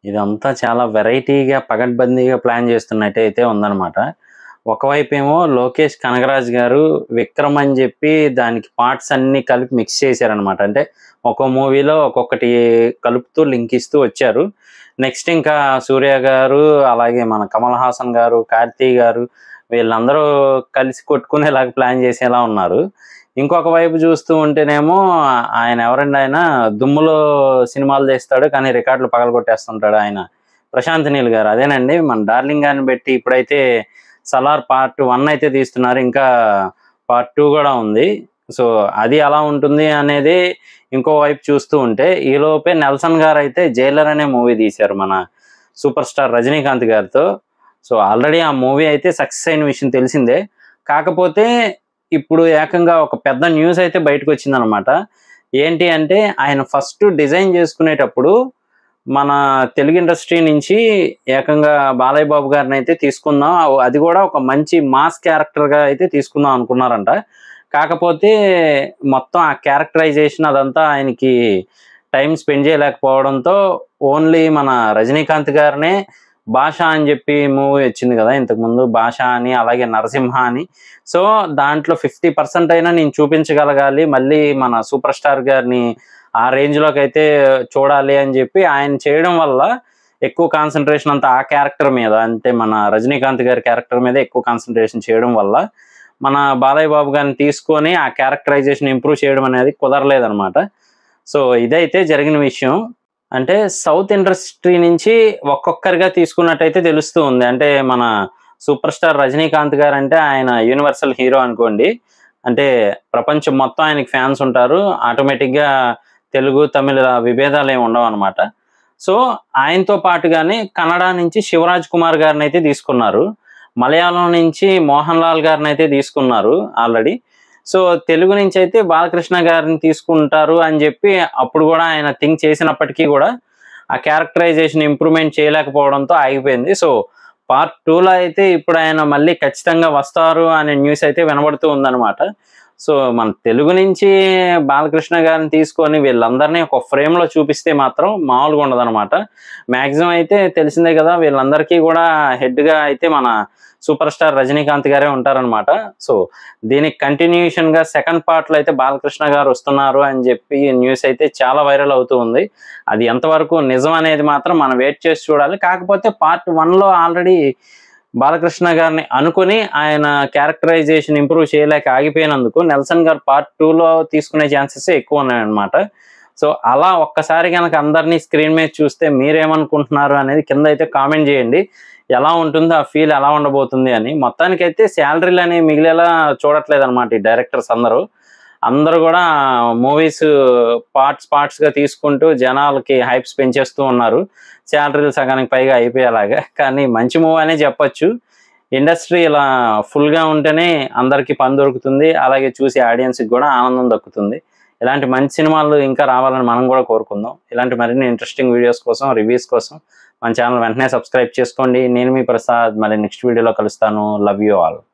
ఇదంతా చాలా వెరైటీగా పగడ్బందీగా ప్లాన్ చేస్తున్నట్టు అయితే ఉందన్నమాట ఒకవైపు ఏమో లోకేష్ కనగరాజ్ గారు విక్రమ్ అని చెప్పి దానికి పార్ట్స్ అన్ని కలిపి మిక్స్ చేశారనమాట అంటే ఒక్కో మూవీలో ఒక్కొక్కటి కలుపుతూ లింక్ ఇస్తూ వచ్చారు నెక్స్ట్ ఇంకా సూర్య గారు అలాగే మన కమల్ హాసన్ గారు కార్తీ గారు వీళ్ళందరూ కలిసి కొట్టుకునేలాగా ప్లాన్ చేసేలా ఉన్నారు ఇంకొక వైపు చూస్తూ ఉంటేనేమో ఆయన ఎవరండి ఆయన దుమ్ములో సినిమాలు చేస్తాడు కానీ రికార్డులు పగలగొట్టేస్తుంటాడు ఆయన ప్రశాంత్ నీల్ గారు అదేనండి మన డార్లింగ్ గారిని పెట్టి ఇప్పుడైతే సలార్ పార్ట్ వన్ అయితే తీస్తున్నారు ఇంకా పార్ట్ టూ కూడా ఉంది సో అది ఎలా ఉంటుంది అనేది ఇంకో వైపు చూస్తూ ఉంటే ఈ లోపే నెల్సన్ గారు అయితే జైలర్ అనే మూవీ తీశారు మన సూపర్ స్టార్ రజనీకాంత్ గారితో సో ఆల్రెడీ ఆ మూవీ అయితే సక్సెస్ అయిన విషయం తెలిసిందే కాకపోతే ఇప్పుడు ఏకంగా ఒక పెద్ద న్యూస్ అయితే బయటకు వచ్చిందనమాట ఏంటి అంటే ఆయన ఫస్ట్ డిజైన్ చేసుకునేటప్పుడు మన తెలుగు ఇండస్ట్రీ నుంచి ఏకంగా బాలయ్య బాబు గారిని అయితే తీసుకుందాం అవ్- అది కూడా ఒక మంచి మాస్ క్యారెక్టర్గా అయితే తీసుకుందాం అనుకున్నారంట కాకపోతే మొత్తం ఆ క్యారెక్టరైజేషన్ అదంతా ఆయనకి టైం స్పెండ్ చేయలేకపోవడంతో ఓన్లీ మన రజనీకాంత్ గారినే భాష అని చెప్పి మూవీ వచ్చింది కదా ఇంతకుముందు భాష అని అలాగే నరసింహ అని సో దాంట్లో ఫిఫ్టీ పర్సెంట్ అయినా నేను చూపించగలగాలి మళ్ళీ మన సూపర్ స్టార్ గారిని ఆ రేంజ్లోకి అయితే చూడాలి అని చెప్పి ఆయన చేయడం వల్ల ఎక్కువ కాన్సన్ట్రేషన్ అంతా ఆ క్యారెక్టర్ మీద అంటే మన రజనీకాంత్ గారి క్యారెక్టర్ మీద ఎక్కువ కాన్సన్ట్రేషన్ చేయడం వల్ల మన బాలయ్య బాబు గారిని తీసుకొని ఆ క్యారెక్టరైజేషన్ ఇంప్రూవ్ చేయడం అనేది కుదరలేదన్నమాట సో ఇదైతే జరిగిన విషయం అంటే సౌత్ ఇండస్ట్రీ నుంచి ఒక్కొక్కరిగా తీసుకున్నట్టయితే తెలుస్తూ ఉంది అంటే మన సూపర్ స్టార్ రజనీకాంత్ గారు అంటే ఆయన యూనివర్సల్ హీరో అనుకోండి అంటే ప్రపంచం మొత్తం ఆయనకి ఫ్యాన్స్ ఉంటారు ఆటోమేటిక్గా తెలుగు తమిళ విభేదాలు ఏమి ఉండవు అనమాట సో ఆయనతో పాటుగానే కన్నడ నుంచి శివరాజ్ కుమార్ గారిని అయితే తీసుకున్నారు మలయాళం నుంచి మోహన్ లాల్ గారిని అయితే తీసుకున్నారు ఆల్రెడీ సో తెలుగు నుంచి అయితే బాలకృష్ణ గారిని తీసుకుంటారు అని చెప్పి అప్పుడు కూడా ఆయన థింక్ చేసినప్పటికీ కూడా ఆ క్యారెక్టరైజేషన్ ఇంప్రూవ్మెంట్ చేయలేకపోవడంతో ఆగిపోయింది సో పార్ట్ టూలో అయితే ఇప్పుడు ఆయన మళ్ళీ ఖచ్చితంగా వస్తారు అనే న్యూస్ అయితే వినబడుతూ ఉందన్నమాట సో మన తెలుగు నుంచి బాలకృష్ణ గారిని తీసుకొని వీళ్ళందరినీ ఒక frame లో చూపిస్తే మాత్రం మామూలుగా ఉండదన్నమాట మ్యాక్సిమం అయితే తెలిసిందే కదా వీళ్ళందరికీ కూడా head గా అయితే మన సూపర్ స్టార్ రజనీకాంత్ గారే ఉంటారనమాట సో దీనికి కంటిన్యూషన్ గా సెకండ్ పార్ట్ లో అయితే బాలకృష్ణ గారు వస్తున్నారు అని చెప్పి న్యూస్ అయితే చాలా వైరల్ అవుతూ ఉంది అది ఎంతవరకు నిజం అనేది మాత్రం మనం వెయిట్ చేసి చూడాలి కాకపోతే పార్ట్ వన్ లో ఆల్రెడీ బాలకృష్ణ గారిని అనుకుని ఆయన క్యారెక్టరైజేషన్ ఇంప్రూవ్ చేయలేక ఆగిపోయినందుకు నెల్సన్ గారు పార్ట్ టూలో తీసుకునే ఛాన్సెస్ ఎక్కువ ఉన్నాయన్నమాట సో అలా ఒక్కసారి కనుక అందరినీ స్క్రీన్ మీద చూస్తే మీరేమనుకుంటున్నారు అనేది కింద అయితే కామెంట్ చేయండి ఎలా ఉంటుందో ఆ ఫీల్ ఎలా ఉండబోతుంది అని మొత్తానికైతే శాలరీలు అనేవి మిగిలేలా చూడట్లేదు అనమాట ఈ డైరెక్టర్స్ అందరూ అందరూ కూడా మూవీస్ పార్ట్స్ పార్ట్స్ గా తీసుకుంటూ జనాలకి హైప్స్ పెంచేస్తూ ఉన్నారు శాలరీలు సగానికి పైగా అయిపోయేలాగా కానీ మంచి మూవీ అనే చెప్పొచ్చు ఇండస్ట్రీ ఇలా full గా ఉంటేనే అందరికీ పని దొరుకుతుంది అలాగే చూసి ఆడియన్స్కి కూడా ఆనందం దక్కుతుంది ఇలాంటి మంచి సినిమాలు ఇంకా రావాలని మనం కూడా కోరుకుందాం ఇలాంటి మరిన్ని ఇంట్రెస్టింగ్ వీడియోస్ కోసం రివ్యూస్ కోసం మన ఛానల్ వెంటనే సబ్స్క్రైబ్ చేసుకోండి నేను మీ ప్రసాద్ మళ్ళీ నెక్స్ట్ వీడియోలో కలుస్తాను లవ్ యూ ఆల్